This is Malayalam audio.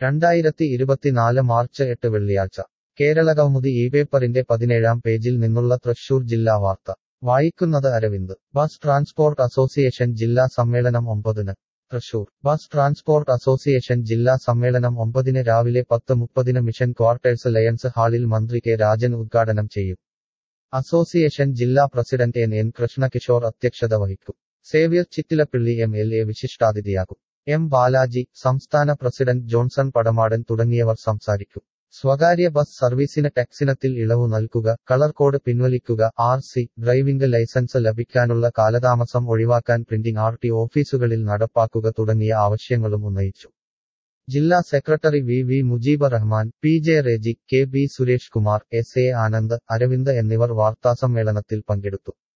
രണ്ടായിരത്തി ഇരുപത്തിനാല് മാർച്ച് എട്ട് വെള്ളിയാഴ്ച കേരളകൗമുദി ഈ പേപ്പറിന്റെ പതിനേഴാം പേജിൽ നിന്നുള്ള തൃശൂർ ജില്ലാ വാർത്ത വായിക്കുന്നത് അരവിന്ദ് ബസ് ട്രാൻസ്പോർട്ട് അസോസിയേഷൻ ജില്ലാ സമ്മേളനം ഒമ്പതിന് തൃശൂർ ബസ് ട്രാൻസ്പോർട്ട് അസോസിയേഷൻ ജില്ലാ സമ്മേളനം ഒമ്പതിന് രാവിലെ പത്ത് മുപ്പതിന് മിഷൻ ക്വാർട്ടേഴ്സ് ലയൺസ് ഹാളിൽ മന്ത്രി കെ രാജൻ ഉദ്ഘാടനം ചെയ്യും അസോസിയേഷൻ ജില്ലാ പ്രസിഡന്റ് എൻ എൻ കൃഷ്ണകിഷോർ അധ്യക്ഷത വഹിക്കും Xavier Chittilappilly M L A വിശിഷ്ടാതിഥിയാകും എം ബാലാജി സംസ്ഥാന പ്രസിഡന്റ് ജോൺസൺ പടമാടൻ തുടങ്ങിയവർ സംസാരിക്കും സ്വകാര്യ ബസ് സർവീസിന് ടാക്സിനത്തിൽ ഇളവു നൽകുക കളർ കോഡ് പിൻവലിക്കുക ആർ സി ഡ്രൈവിംഗ് ലൈസൻസ് ലഭിക്കാനുള്ള കാലതാമസം ഒഴിവാക്കാൻ പ്രിന്റിംഗ് ആർ ടി ഓഫീസുകളിൽ നടപ്പാക്കുക തുടങ്ങിയ ആവശ്യങ്ങളും ഉന്നയിച്ചു ജില്ലാ secretary V V Mujeeb Rahman P J Reji K B Suresh Kumar S A Anand Aravind എന്നിവർ വാർത്താസമ്മേളനത്തിൽ പങ്കെടുത്തു